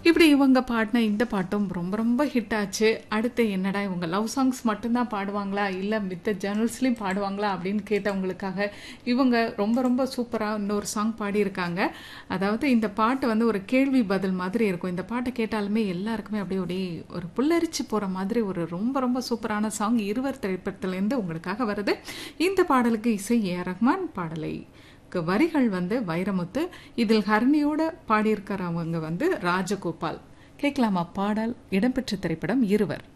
இப்படி இவங்க பாடின இந்த பாட்டும் ரொம்ப ரொம்ப ஹிட் ஆச்சு அடுத்து என்னடா இவங்க லவ் சாங்ஸ் மட்டும்தான் பாடுவாங்களா இல்லை மித்த ஜேர்னல்ஸ்லையும் பாடுவாங்களா அப்படின்னு கேட்டவங்களுக்காக இவங்க ரொம்ப ரொம்ப சூப்பராக இன்னொரு சாங் பாடியிருக்காங்க அதாவது இந்த பாட்டு வந்து ஒரு கேள்வி பதில் மாதிரி இருக்கும் இந்த பாட்டை கேட்டாலுமே எல்லாருக்குமே அப்படியே அப்படியே ஒரு புல்லரிச்சு போகிற மாதிரி ஒரு ரொம்ப ரொம்ப சூப்பரான சாங் இருவர் திரைப்படத்துலேருந்து உங்களுக்காக வருது இந்த பாடலுக்கு இசை ஏ ஆர் ரஹ்மான் பாடலை க்கு வரிகள் வந்து வைரமுத்து இதில் ஹரணியோட பாடியிருக்கிறவங்க வந்து ராஜகோபால் கேட்கலாமா பாடல் இடம்பெற்ற திரைப்படம் இருவர்